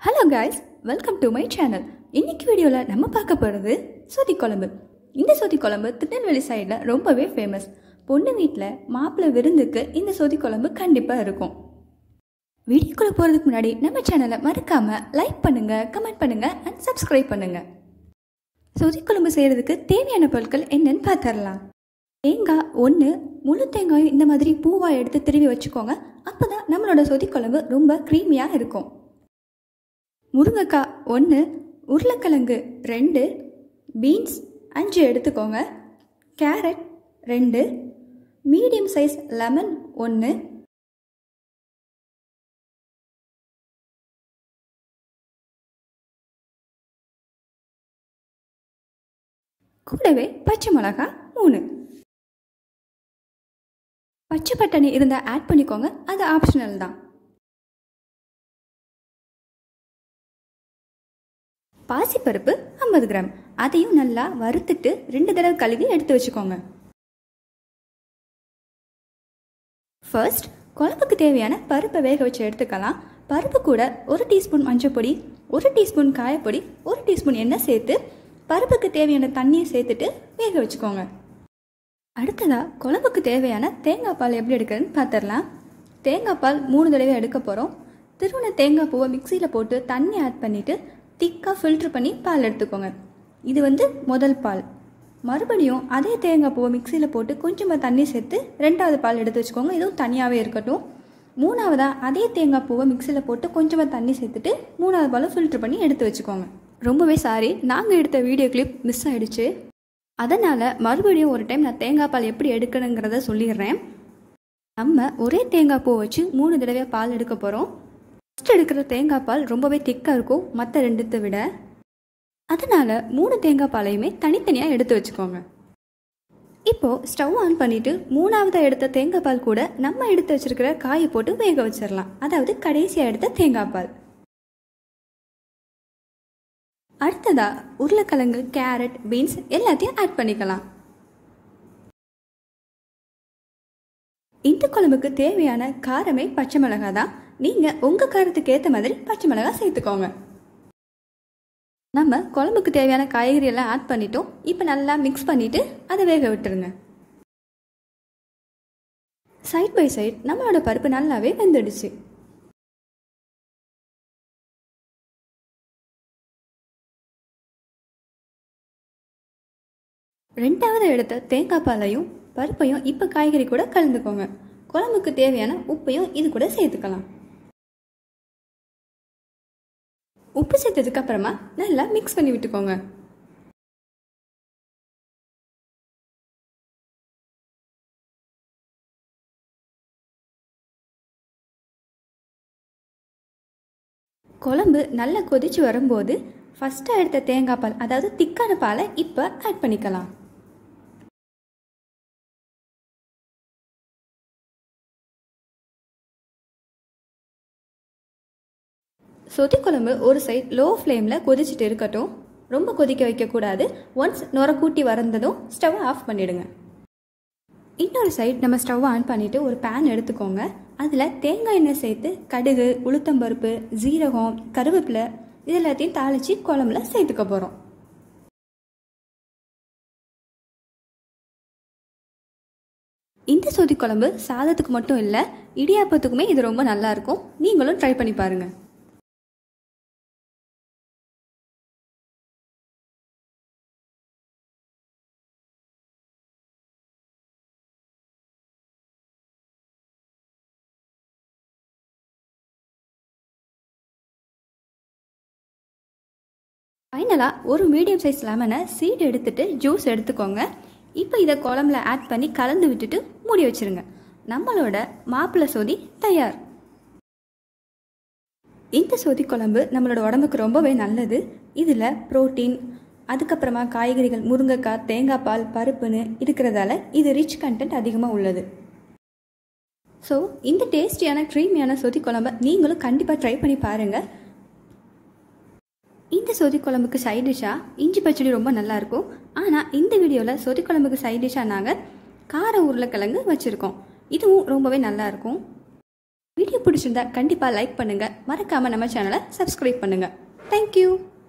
hello guys welcome to my channel இன்னைக்கு வீடியோவில் நம்ம பார்க்க போகிறது சொதி குழம்பு இந்த சொதி குழம்பு திருநெல்வேலி சைடில் ரொம்பவே ஃபேமஸ் பொண்ணு வீட்டில் மாப்பிள்ளை விருந்துக்கு இந்த சொதி குழம்பு கண்டிப்பாக இருக்கும் வீடியோக்குள்ளே போகிறதுக்கு முன்னாடி நம்ம சேனலை மறக்காமல் லைக் பண்ணுங்கள் கமெண்ட் பண்ணுங்கள் அண்ட் சப்ஸ்கிரைப் பண்ணுங்கள் சொதி குழம்பு செய்கிறதுக்கு தேவையான பொருட்கள் என்னன்னு பார்த்துடலாம் தேங்காய் ஒன்று முழு தேங்காயும் இந்த மாதிரி பூவாக எடுத்து திருவி வச்சுக்கோங்க அப்போ தான் நம்மளோட சொதி குழம்பு ரொம்ப க்ரீமியாக இருக்கும் முருங்கைக்காய் ஒன்று உருளைக்கிழங்கு ரெண்டு பீன்ஸ் அஞ்சு எடுத்துக்கோங்க கேரட் ரெண்டு மீடியம் சைஸ் லெமன் ஒன்று கூடவே பச்சை மிளகா மூணு பச்சை பட்டாணி இருந்தால் ஆட் பண்ணிக்கோங்க அது ஆப்ஷனல் தான் பாசிப்பருப்பு ஐம்பது கிராம் அதையும் நல்லா வறுத்துட்டு ரெண்டு தடவை கழுவி எடுத்து வச்சுக்கோங்க ஃபர்ஸ்ட் குழம்புக்கு தேவையான பருப்பை வேக வச்சு எடுத்துக்கலாம் பருப்பு கூட ஒரு டீஸ்பூன் மஞ்சள் பொடி ஒரு டீஸ்பூன் காயப்பொடி ஒரு டீஸ்பூன் எண்ணெய் சேர்த்து பருப்புக்கு தேவையான தண்ணியை சேர்த்துட்டு வேக வச்சுக்கோங்க அடுத்ததாக குழம்புக்கு தேவையான தேங்காய் பால் எப்படி எடுக்கிறதுன்னு பார்த்துடலாம் தேங்காய் பால் மூணு தடவை எடுக்க போகிறோம் திருவண்ண தேங்காய் பூவை மிக்சியில் போட்டு தண்ணி ஆட் பண்ணிவிட்டு திக்காக ஃபில்ட்ரு பண்ணி பால் எடுத்துக்கோங்க இது வந்து முதல் பால் மறுபடியும் அதே தேங்காய் பூவை மிக்சியில் போட்டு கொஞ்சமாக தண்ணி சேர்த்து ரெண்டாவது பால் எடுத்து வச்சுக்கோங்க இதுவும் தனியாகவே இருக்கட்டும் மூணாவதாக அதே தேங்காய் பூவை மிக்சியில் போட்டு கொஞ்சமாக தண்ணி சேர்த்துட்டு மூணாவது பாலும் ஃபில்ட்ரு பண்ணி எடுத்து வச்சுக்கோங்க ரொம்பவே சாரி நாங்கள் எடுத்த வீடியோ கிளிப் மிஸ் ஆகிடுச்சு அதனால் மறுபடியும் ஒரு டைம் நான் தேங்காய் பால் எப்படி எடுக்கணுங்கிறத சொல்லிடுறேன் நம்ம ஒரே தேங்காய் பூ வச்சு மூணு தடவை பால் எடுக்க போகிறோம் ஃபஸ்ட் எடுக்கிற தேங்காய் பால் ரொம்பவே திக்காக இருக்கும் மற்ற ரெண்டுத்தை விட அதனால் மூணு தேங்காய் பாலையுமே தனித்தனியாக எடுத்து வச்சுக்கோங்க இப்போது ஸ்டவ் ஆன் பண்ணிவிட்டு மூணாவதாக எடுத்த தேங்காய் பால் கூட நம்ம எடுத்து வச்சுருக்கிற காயை போட்டு வேக வச்சிடலாம் அதாவது கடைசியாக எடுத்த தேங்காய் பால் அடுத்ததா உருளைக்கிழங்கு கேரட் பீன்ஸ் எல்லாத்தையும் ஆட் பண்ணிக்கலாம் இந்த குழம்புக்கு தேவையான காரமே பச்சை மிளகாய் தான் நீங்கள் உங்கள் காரத்துக்கு ஏற்ற மாதிரி பச்சை மிளகாய் சேர்த்துக்கோங்க நம்ம குழம்புக்கு தேவையான காய்கறி எல்லாம் ஆட் பண்ணிட்டோம் இப்போ நல்லா மிக்ஸ் பண்ணிவிட்டு அதை வேக விட்டுருங்க சைட் பை சைட் நம்மளோட பருப்பு நல்லாவே வெந்துடுச்சு ரெண்டாவது எடுத்த தேங்காய் பாலையும் பருப்பையும் இப்போ காய்கறி கூட கலந்துக்கோங்க குழம்புக்கு தேவையான உப்பையும் இது கூட சேர்த்துக்கலாம் உப்பு சேர்த்ததுக்கு அப்புறமா நல்லா மிக்ஸ் பண்ணி விட்டுக்கோங்க குழம்பு நல்லா கொதிச்சு வரும்போது ஃபஸ்ட்டாக எடுத்த தேங்காய் பால் அதாவது திக்கான பாலை இப்போ ஆட் பண்ணிக்கலாம் சொதி குழம்பு ஒரு சைட் லோ ஃப்ளேமில் கொதிச்சுட்டு இருக்கட்டும் ரொம்ப கொதிக்க வைக்கக்கூடாது ஒன்ஸ் நுர கூட்டி வரந்ததும் ஸ்டவ் ஆஃப் பண்ணிவிடுங்க இன்னொரு சைட் நம்ம ஸ்டவ் ஆன் பண்ணிவிட்டு ஒரு பேன் எடுத்துக்கோங்க அதில் தேங்காய் எண்ணெய் சேர்த்து கடுகு உளுத்தம்பருப்பு ஜீரகம் கருவேப்பிலை இது எல்லாத்தையும் தாளித்து குழம்புல சேர்த்துக்க போகிறோம் இந்த சொதி குழம்பு சாதத்துக்கு மட்டும் இல்லை இடியாப்பத்துக்குமே இது ரொம்ப நல்லா இருக்கும் நீங்களும் ட்ரை பண்ணி பாருங்கள் ஃபைனலாக ஒரு மீடியம் சைஸ் லெமனை சீடு எடுத்துட்டு ஜூஸ் எடுத்துக்கோங்க இப்போ இதை குழம்புல ஆட் பண்ணி கலந்து விட்டுட்டு மூடி வச்சுருங்க நம்மளோட மாப்பிள்ளை சோதி தயார் இந்த சொதி குழம்பு நம்மளோட உடம்புக்கு ரொம்பவே நல்லது இதில் ப்ரோட்டீன் அதுக்கப்புறமா காய்கறிகள் முருங்கைக்காய் தேங்காய் பால் பருப்புன்னு இருக்கிறதால இது ரிச் கண்டென்ட் அதிகமாக உள்ளது ஸோ இந்த டேஸ்டியான க்ரீமியான சொதி குழம்பை நீங்களும் கண்டிப்பாக ட்ரை பண்ணி பாருங்கள் இந்த சொதி குழம்புக்கு சைட் டிஷ்ஷாக இஞ்சி பச்சடி ரொம்ப நல்லாயிருக்கும் ஆனால் இந்த வீடியோவில் சொதி குழம்புக்கு சைட் டிஷ்ஷாக நாங்கள் கார உருளைக்கிழங்கு வச்சுருக்கோம் இதுவும் ரொம்பவே நல்லாயிருக்கும் வீடியோ பிடிச்சிருந்தா கண்டிப்பாக லைக் பண்ணுங்கள் மறக்காமல் நம்ம சேனலை சப்ஸ்கிரைப் பண்ணுங்கள் தேங்க்யூ